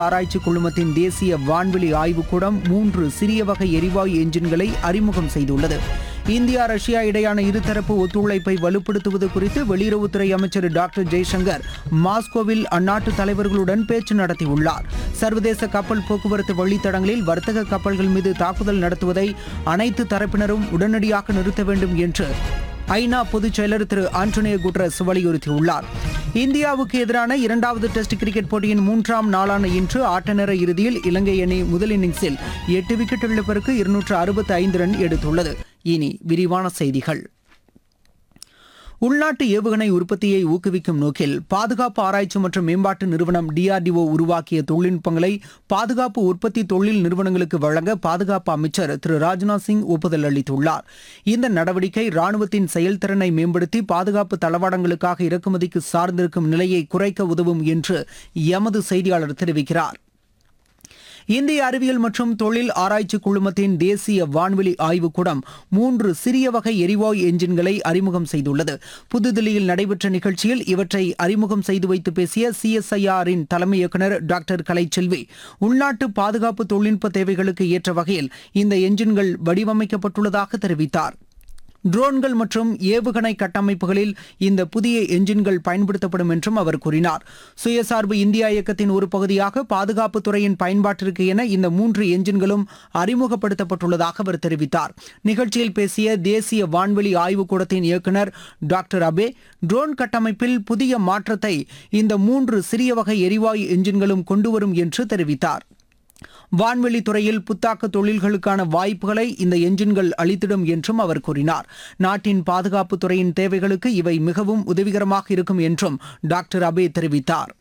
ஆராய்ச்சி குழுமத்தின் தேசிய வான்வெளி ஆய்வுக்கூடம் மூன்று சிறிய வகை எரிவாயு என்ஜின்களை அறிமுகம் செய்துள்ளது இந்தியா ரஷ்யா இடையான இருதரப்பு ஒத்துழைப்பை வலுப்படுத்துவது குறித்து வெளியுறவுத்துறை அமைச்சர் டாக்டர் ஜெய்சங்கர் மாஸ்கோவில் அந்நாட்டு தலைவர்களுடன் பேச்சு நடத்தியுள்ளார் சர்வதேச கப்பல் போக்குவரத்து வழித்தடங்களில் வர்த்தக கப்பல்கள் மீது தாக்குதல் நடத்துவதை அனைத்து தரப்பினரும் உடனடியாக நிறுத்த வேண்டும் என்று ஐநா பொதுச் செயலர் திரு ஆண்டோனியோ குட்ரஸ் வலியுறுத்தியுள்ளார் இந்தியாவுக்கு எதிரான இரண்டாவது டெஸ்ட் கிரிக்கெட் போட்டியின் மூன்றாம் நாளான இன்று ஆட்ட நேர இறுதியில் இலங்கை அணி முதல் இன்னிங்ஸில் எட்டு விக்கெட் இழப்பிற்கு இருநூற்று அறுபத்தி ஐந்து ரன் எடுத்துள்ளது இனி விரிவான செய்திகள் உள்நாட்டு ஏவுகணை உற்பத்தியை ஊக்குவிக்கும் நோக்கில் பாதுகாப்பு ஆராய்ச்சி மற்றும் மேம்பாட்டு நிறுவனம் டிஆர்டிஓ உருவாக்கிய தொழில்நுட்பங்களை பாதுகாப்பு உற்பத்தி தொழில் நிறுவனங்களுக்கு வழங்க பாதுகாப்பு அமைச்சர் திரு ராஜ்நாத் சிங் ஒப்புதல் அளித்துள்ளார் இந்த நடவடிக்கை ராணுவத்தின் செயல்திறனை மேம்படுத்தி பாதுகாப்பு தளவாடங்களுக்காக இறக்குமதிக்கு சார்ந்திருக்கும் நிலையை குறைக்க உதவும் என்று எமது செய்தியாளர் தெரிவிக்கிறார் இந்திய அறிவியல் மற்றும் தொழில் ஆராய்ச்சி குழுமத்தின் தேசிய வான்வெளி ஆய்வுக்கூடம் மூன்று சிறிய வகை எரிவாயு என்ஜின்களை அறிமுகம் செய்துள்ளது புதுதில்லியில் நடைபெற்ற நிகழ்ச்சியில் இவற்றை அறிமுகம் செய்து வைத்து பேசிய சிஎஸ்ஐஆரின் தலைமை இயக்குநர் டாக்டர் கலைச்செல்வி உள்நாட்டு பாதுகாப்பு தொழில்நுட்ப தேவைகளுக்கு ஏற்ற வகையில் இந்த என்ஜின்கள் வடிவமைக்கப்பட்டுள்ளதாக தெரிவித்தார் ட்ரோன்கள் மற்றும் ஏவுகணை கட்டமைப்புகளில் இந்த புதிய என்ஜின்கள் பயன்படுத்தப்படும் என்றும் அவர் கூறினார் சுயசார்பு இந்தியா இயக்கத்தின் ஒரு பகுதியாக பாதுகாப்பு துறையின் பயன்பாட்டிற்கு என இந்த மூன்று என்ஜின்களும் அறிமுகப்படுத்தப்பட்டுள்ளதாக அவர் தெரிவித்தார் நிகழ்ச்சியில் பேசிய தேசிய வான்வெளி ஆய்வுக்கூடத்தின் இயக்குநர் டாக்டர் அபே ட்ரோன் கட்டமைப்பில் புதிய மாற்றத்தை இந்த மூன்று சிறிய வகை எரிவாயு என்ஜின்களும் கொண்டுவரும் என்று தெரிவித்தார் வான்வெளி துறையில் புத்தாக்க தொழில்களுக்கான வாய்ப்புகளை இந்த என்ஜின்கள் அளித்திடும் என்றும் அவர் கூறினார் நாட்டின் பாதுகாப்பு துறையின் தேவைகளுக்கு இவை மிகவும் உதவிகரமாக இருக்கும் என்றும் டாக்டர் அபே தெரிவித்தார்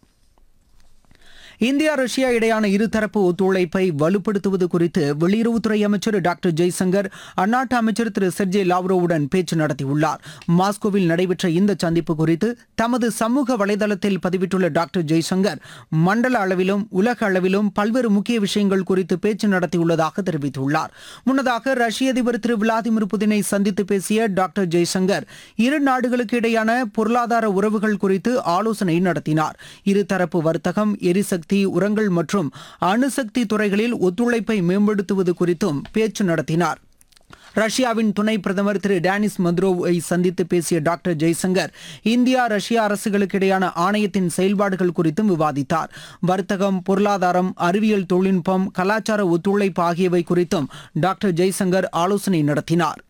இந்தியா ரஷ்யா இடையான இருதரப்பு ஒத்துழைப்பை வலுப்படுத்துவது குறித்து வெளியுறவுத்துறை அமைச்சர் டாக்டர் ஜெய்சங்கர் அந்நாட்டு அமைச்சர் திரு செர்ஜே லாவ்ரோவுடன் பேச்சு நடத்தியுள்ளார் மாஸ்கோவில் நடைபெற்ற இந்த சந்திப்பு குறித்து தமது சமூக வலைதளத்தில் பதிவிட்டுள்ள டாக்டர் ஜெய்சங்கர் மண்டல அளவிலும் உலக அளவிலும் பல்வேறு முக்கிய விஷயங்கள் குறித்து பேச்சு நடத்தியுள்ளதாக தெரிவித்துள்ளார் முன்னதாக ரஷ்ய அதிபர் திரு விளாடிமிர் புதினை சந்தித்து பேசிய டாக்டர் ஜெய்சங்கர் இரு நாடுகளுக்கு இடையான பொருளாதார உறவுகள் குறித்து ஆலோசனை நடத்தினார் இருதரப்பு வர்த்தகம் எரிசக்தி உரங்கள் மற்றும் அணுசக்தி துறைகளில் ஒத்துழைப்பை மேம்படுத்துவது குறித்தும் பேச்சு நடத்தினார் ரஷ்யாவின் துணை பிரதமர் திரு டேனிஸ் மத்ரோவை சந்தித்து பேசிய டாக்டர் ஜெய்சங்கர் இந்தியா ரஷ்யா அரசுகளுக்கு இடையான ஆணையத்தின் செயல்பாடுகள் குறித்தும் விவாதித்தார் வர்த்தகம் பொருளாதாரம் அறிவியல் தொழில்நுட்பம் கலாச்சார ஒத்துழைப்பு ஆகியவை குறித்தும் டாக்டர் ஜெய்சங்கர் ஆலோசனை நடத்தினார்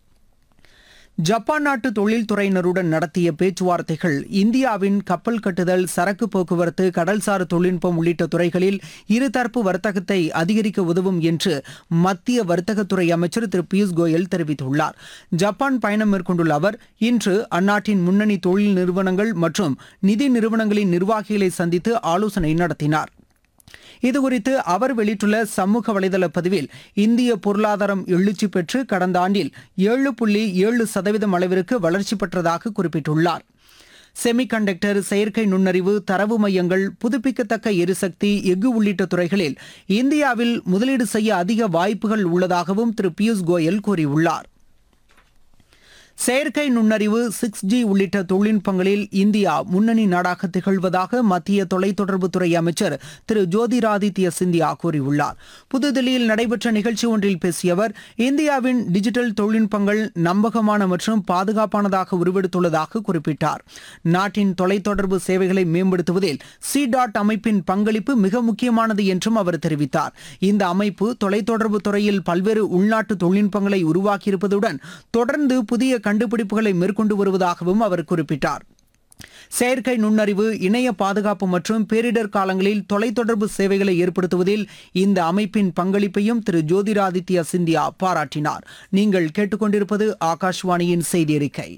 ஜப்பான் நாட்டு தொழில்துறையினருடன் நடத்திய பேச்சுவார்த்தைகள் இந்தியாவின் கப்பல் கட்டுதல் சரக்கு போக்குவரத்து கடல்சார் தொழில்நுட்பம் உள்ளிட்ட துறைகளில் இருதரப்பு வர்த்தகத்தை அதிகரிக்க உதவும் என்று மத்திய வர்த்தகத்துறை அமைச்சர் திரு பியூஷ் கோயல் தெரிவித்துள்ளார் ஜப்பான் பயணம் மேற்கொண்டுள்ள அவர் இன்று அந்நாட்டின் முன்னணி தொழில் நிறுவனங்கள் மற்றும் நிதி நிறுவனங்களின் நிர்வாகிகளை சந்தித்து ஆலோசனை நடத்தினார் இதுகுறித்து அவர் வெளியிட்டுள்ள சமூக வலைதள பதிவில் இந்திய பொருளாதாரம் எழுச்சி பெற்று கடந்த ஆண்டில் ஏழு புள்ளி ஏழு சதவீதம் அளவிற்கு வளர்ச்சி பெற்றதாக குறிப்பிட்டுள்ளார் செமிகண்டக்டர் செயற்கை நுண்ணறிவு தரவு மையங்கள் புதுப்பிக்கத்தக்க எரிசக்தி எஃகு உள்ளிட்ட துறைகளில் இந்தியாவில் முதலீடு செய்ய அதிக வாய்ப்புகள் உள்ளதாகவும் திரு பியூஷ் கோயல் கூறியுள்ளார் செயற்கை நுண்ணறிவு சிக்ஸ் ஜி உள்ளிட்ட தொழில்நுட்பங்களில் இந்தியா முன்னணி நாடாக திகழ்வதாக மத்திய தொலைத்தொடர்புத்துறை அமைச்சர் திரு ஜோதிராதித்ய சிந்தியா கூறியுள்ளார் புதுதில்லியில் நடைபெற்ற நிகழ்ச்சி ஒன்றில் பேசிய அவர் இந்தியாவின் டிஜிட்டல் தொழில்நுட்பங்கள் நம்பகமான மற்றும் பாதுகாப்பானதாக உருவெடுத்துள்ளதாக குறிப்பிட்டார் நாட்டின் தொலைத்தொடர்பு சேவைகளை மேம்படுத்துவதில் சி டாட் அமைப்பின் பங்களிப்பு மிக முக்கியமானது என்றும் அவர் தெரிவித்தார் இந்த அமைப்பு தொலைத்தொடர்பு துறையில் பல்வேறு உள்நாட்டு தொழில்நுட்பங்களை உருவாக்கியிருப்பதுடன் தொடர்ந்து புதிய கண்டுபிடிப்புகளை மேற்கொண்டு வருவதாகவும் அவர் குறிப்பிட்டார் செயற்கை நுண்ணறிவு இணைய பாதுகாப்பு மற்றும் பேரிடர் காலங்களில் தொலைத்தொடர்பு சேவைகளை ஏற்படுத்துவதில் இந்த அமைப்பின் பங்களிப்பையும் திரு ஜோதிராதித்ய சிந்தியா பாராட்டினார் நீங்கள் கேட்டுக்கொண்டிருப்பது ஆகாஷ்வாணியின் செய்தி அறிக்கை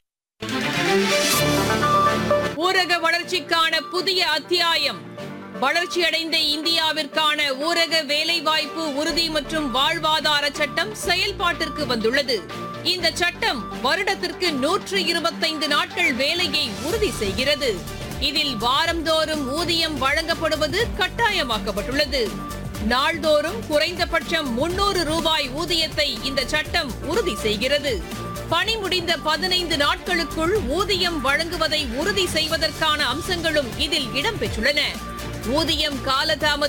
ஊரக வளர்ச்சிக்கான புதிய அத்தியாயம் வளர்ச்சியடைந்த இந்தியாவிற்கான ஊரக வேலைவாய்ப்பு உறுதி மற்றும் வாழ்வாதார சட்டம் செயல்பாட்டிற்கு வந்துள்ளது இந்த சட்டம் வருடத்திற்கு நூற்று இருபத்தைந்து நாட்கள் வேலையை உறுதி செய்கிறது இதில் வாரந்தோறும் ஊதியம் வழங்கப்படுவது கட்டாயமாக்கப்பட்டுள்ளது நாள்தோறும் குறைந்தபட்சம் முன்னூறு ரூபாய் ஊதியத்தை இந்த சட்டம் உறுதி செய்கிறது பணி முடிந்த பதினைந்து நாட்களுக்குள் ஊதியம் வழங்குவதை உறுதி செய்வதற்கான அம்சங்களும் இதில் இடம்பெற்றுள்ளன ஊதியம் காலதாமதம்